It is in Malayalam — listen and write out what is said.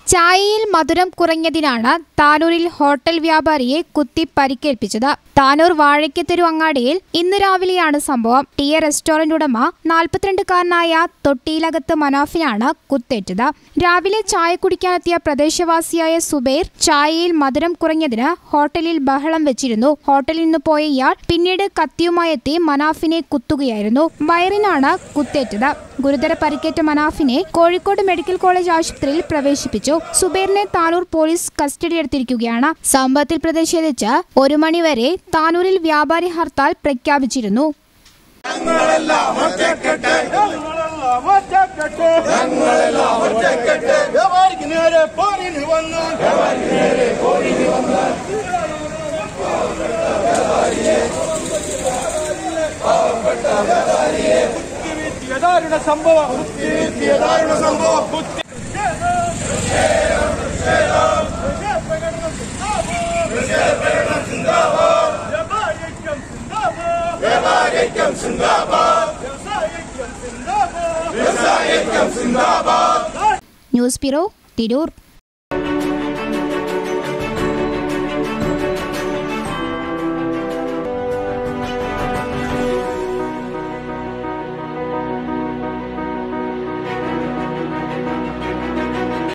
ചായയിൽ മധുരം കുറഞ്ഞതിനാണ് താനൂരിൽ ഹോട്ടൽ വ്യാപാരിയെ കുത്തി പരിക്കേൽപ്പിച്ചത് താനൂർ വാഴയ്ക്കത്തെരു അങ്ങാടിയിൽ ഇന്ന് രാവിലെയാണ് സംഭവം ടി എ റെസ്റ്റോറന്റ് ഉടമ നാൽപ്പത്തിരണ്ടുകാരനായ തൊട്ടിയിലകത്ത് മനാഫിനാണ് കുത്തേറ്റത് രാവിലെ ചായ കുടിക്കാനെത്തിയ പ്രദേശവാസിയായ സുബൈർ ചായയിൽ മധുരം കുറഞ്ഞതിന് ഹോട്ടലിൽ ബഹളം വെച്ചിരുന്നു ഹോട്ടലിൽ നിന്ന് പോയ ഇയാൾ പിന്നീട് കത്തിയുമായി എത്തി മനാഫിനെ കുത്തുകയായിരുന്നു വയറിനാണ് കുത്തേറ്റത് ഗുരുതര പരിക്കേറ്റ മനാഫിനെ കോഴിക്കോട് മെഡിക്കൽ കോളേജ് ആശുപത്രിയിൽ പ്രവേശിപ്പിച്ചു സുബൈറിനെ താനൂർ പോലീസ് കസ്റ്റഡിയെടുത്തിരിക്കുകയാണ് സംഭവത്തിൽ പ്രതിഷേധിച്ച് ഒരു മണിവരെ താനൂരിൽ വ്യാപാരി ഹർത്താൽ പ്രഖ്യാപിച്ചിരുന്നു ഞങ്ങളെല്ലാം ഒറ്റക്കെട്ട് വ്യാപാരിക്ക് നേരെ പോരിന് വന്നു കുത്തിവീഴ്ത്തിയതാരുണ സംഭവം കുത്തിവീഴ്ത്തിയതാരുണ സംഭവം കുത്തി വ്യാപാരിക്കം സിന്ദാബാദ് വ്യവസായിക്കം സിന്ദാബാദ് ന്യൂസ് ബ്യൂറോ തിരൂർ